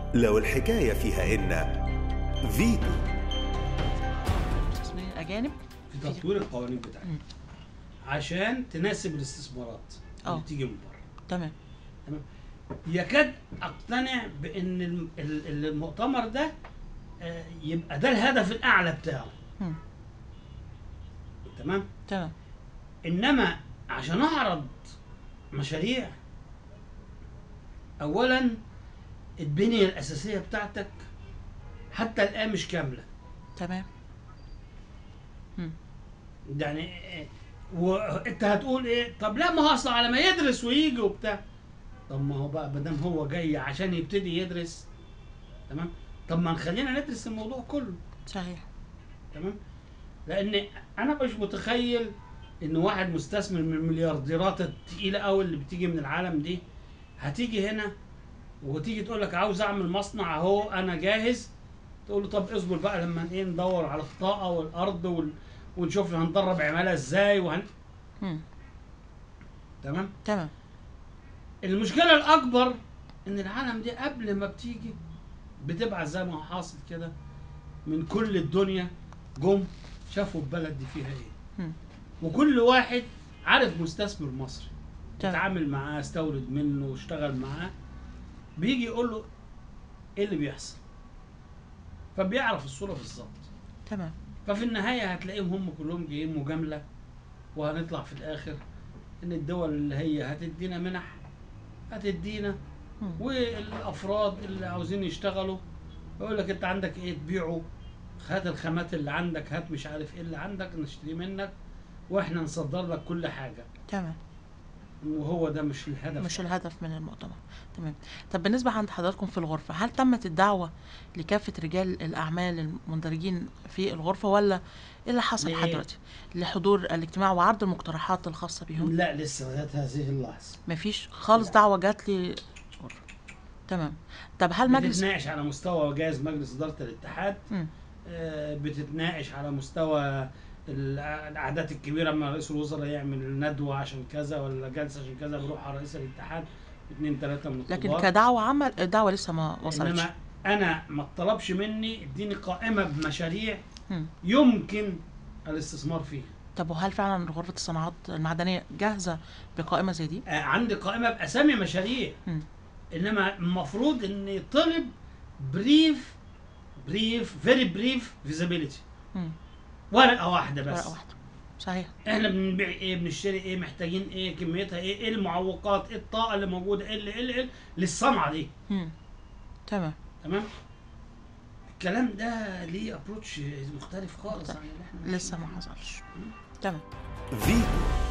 لو الحكاية فيها إن فيتو مستثمرين اجانب في تطوير القوانين بتاعتنا مم. عشان تناسب الاستثمارات آه. اللي بتيجي من بره تمام تمام يكاد اقتنع بان الم- ال- المؤتمر ده آه، يبقى ده الهدف الاعلى بتاعه مم. تمام تمام انما عشان اعرض مشاريع اولا البنيه الاساسيه بتاعتك حتى الان مش كامله تمام مم. يعني آه، وانت هتقول ايه طب لا ما هو اصلا على ما يدرس ويجي وبتاع طب ما هو بقى ما دام هو جاي عشان يبتدي يدرس تمام طب ما نخلينا ندرس الموضوع كله صحيح تمام لان انا مش متخيل ان واحد مستثمر من المليارديرات التقيله قوي اللي بتيجي من العالم دي هتيجي هنا وتيجي تقول لك عاوز اعمل مصنع اهو انا جاهز تقول له طب اصبر بقى لما ايه ندور على الطاقه والارض وال... ونشوف هندرب عماله ازاي وهن... مم. تمام تمام المشكله الاكبر ان العالم دي قبل ما بتيجي بتبعت زي ما هو حاصل كده من كل الدنيا جم شافوا البلد دي فيها ايه مم. وكل واحد عارف مستثمر مصري تمام. اتعامل معاه استورد منه واشتغل معاه بيجي يقول له ايه اللي بيحصل فبيعرف الصوره بالظبط تمام ففي النهايه هتلاقيهم هم كلهم جايين مجامله وهنطلع في الاخر ان الدول اللي هي هتدينا منح هتدينا مم. والافراد اللي عاوزين يشتغلوا يقول لك انت عندك ايه تبيعه هات الخامات اللي عندك هات مش عارف ايه اللي عندك نشتري منك واحنا نصدر لك كل حاجه تمام وهو ده مش الهدف مش الهدف من المؤتمر تمام طب بالنسبة عند حضراتكم في الغرفة هل تمت الدعوة لكافة رجال الأعمال المندرجين في الغرفة ولا إيه اللي حصل لإيه؟ لحد دلوقتي لحضور الاجتماع وعرض المقترحات الخاصة بيهم لا لسه لغايه هذه اللحظه مفيش خالص لا. دعوة جات لي الغرفة تم طب هل مجلس بتتناقش على مستوى جهاز مجلس اداره الاتحاد مم. آه، بتتناقش على مستوى ال- الاعداد الكبيره اما رئيس الوزراء يعمل ندوه عشان كذا ولا جلسه عشان كذا بيروح على رئيس الاتحاد اثنين ثلاثه من لكن الكبار. كدعوة عمل الدعوة لسه ما وصلتش انما انا ما اتطلبش مني اديني قائمه بمشاريع مم. يمكن الاستثمار فيها طب وهل فعلا غرفة الصناعات المعدنية جاهزة بقائمة زي دي؟ آه، عندي قائمه باسامي مشاريع مم. انما المفروض ان يطلب بريف بريف فيري بريف فيزابيليتي مم. ورقه واحده بس ورقة واحدة صحيح احنا بنبيع ايه بنشتري ايه محتاجين ايه كميتها ايه ايه المعوقات ايه الطاقه اللي موجوده ايه اللي ايه اللي, إيه اللي للصنعه دي مم. تمام تمام الكلام ده ليه ابروتش مختلف خالص عن اللي احنا لسه ما ماشيين فيه. حصلش تمام فيتو